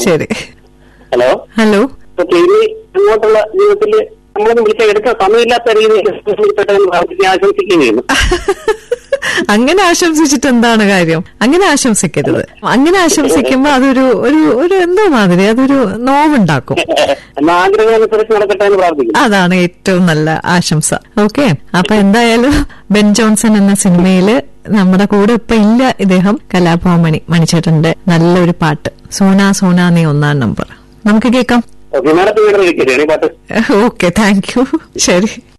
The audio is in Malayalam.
ശരി ഹലോ ഹലോ ഇപ്പൊ ഇനി അങ്ങോട്ടുള്ള ജീവിതത്തിൽ നമ്മളൊന്നും വിളിച്ചാൽ എടുക്കാൻ സമയമില്ലാത്ത രീതിയിൽ പെട്ടെന്ന് പ്രാർത്ഥിക്കാൻ ആശംസിക്കുകയും ചെയ്യുന്നു അങ്ങനെ ആശംസിച്ചിട്ട് എന്താണ് കാര്യം അങ്ങനെ ആശംസിക്കരുത് അങ്ങനെ ആശംസിക്കുമ്പോ അതൊരു ഒരു ഒരു എന്തോ മാതിരി അതൊരു നോവുണ്ടാക്കും എന്നാ ആഗ്രഹം അനുസരിച്ച് നടക്കട്ടെ എന്ന് പ്രാർത്ഥിക്കുന്നു അതാണ് ഏറ്റവും നല്ല ആശംസ ഓക്കെ അപ്പൊ എന്തായാലും ബെൻ ജോൺസൺ എന്ന സിനിമയില് നമ്മുടെ കൂടെ ഇപ്പൊ ഇല്ല ഇദ്ദേഹം കലാഭവമണി മണിച്ചേട്ടന്റെ നല്ലൊരു പാട്ട് സോന സോന നീ ഒന്നാം നമ്പർ നമുക്ക് കേൾക്കാം ഓക്കെ മേഡത്തെ വീട്ടിൽ ഇരിക്കരുത് ഈ പാട്ട് ഓക്കെ താങ്ക് യു ശരി